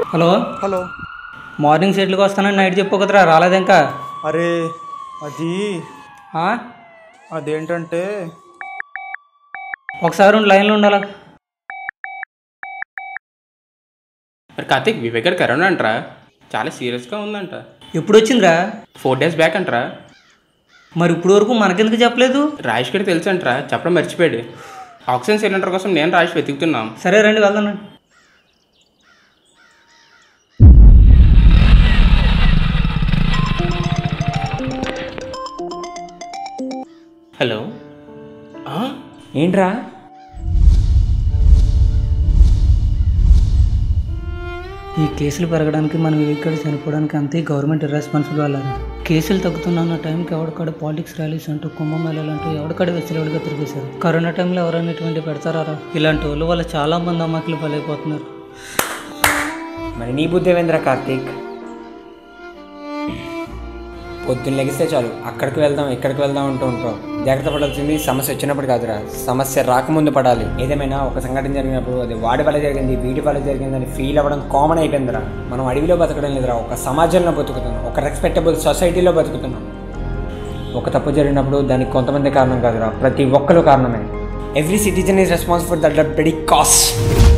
Hello hello morning సెట్లకు వస్తానని night చెప్పు కదరా రాలేదు ఇంకా అరే అది ఆ? అదేంటంటే ఒకసారి ఉండి లైన్లో ఉండాలా మరి కార్తీక్ వివేక్ గారు కరోనా అంటరా చాలా సీరియస్గా ఉందంట ఎప్పుడు వచ్చిందిరా ఫోర్ డేస్ బ్యాక్ అంటరా మరి ఇప్పుడు వరకు మనకెందుకు చెప్పలేదు రాజేష్ గారికి తెలుసు అంటరా చెప్పడం మర్చిపోయాడు ఆక్సిజన్ సిలిండర్ కోసం నేను రాజేష్ వెతుకుతున్నాం సరే రండి వెళ్దాం రండి. హలో ఏంట్రా ఈ కేసులు పెరగడానికి మనం ఇక్కడ చనిపోవడానికి అంతే గవర్నమెంట్ రెస్పాన్సిబుల్ వాళ్ళని కేసులు తగ్గుతున్న టైంకి ఎవడికాడ పాలిటిక్స్ ర్యాలీస్ అంటూ కుంభమేళాలు అంటూ ఎవడికాడ వెచ్చలవిడిగా తిరిగేశారు కరోనా టైంలో ఎవరైనా ఇటువంటి పెడతారా ఇలాంటి వాళ్ళు వల్ల చాలా మంది అమ్మకిలు బలైపోతున్నారు మరి నీ బుద్ధి ఏమైందిరా కార్తీక్ పొద్దున్న లెగిస్తే చాలు అక్కడికి వెళ్దాం ఇక్కడికి వెళ్దాం అంటూ ఉంటాం జాగ్రత్త పడాల్సింది సమస్య వచ్చినప్పుడు కాదురా సమస్య రాకముందు పడాలి ఏదేమైనా ఒక సంఘటన జరిగినప్పుడు అది వాడి వల్ల జరిగింది వీటి వల్ల జరిగిందని ఫీల్ అవ్వడం కామన్ అయిపోయిందిరా మనం అడవిలో బతకడం లేదురా ఒక సమాజంలో బతుకుతున్నాం ఒక రెస్పెక్టబుల్ సొసైటీలో బతుకుతున్నాం ఒక తప్పు జరిగినప్పుడు దానికి కొంతమంది కారణం కాదురా ప్రతి ఒక్కరు కారణమే every citizen is responsible that very cost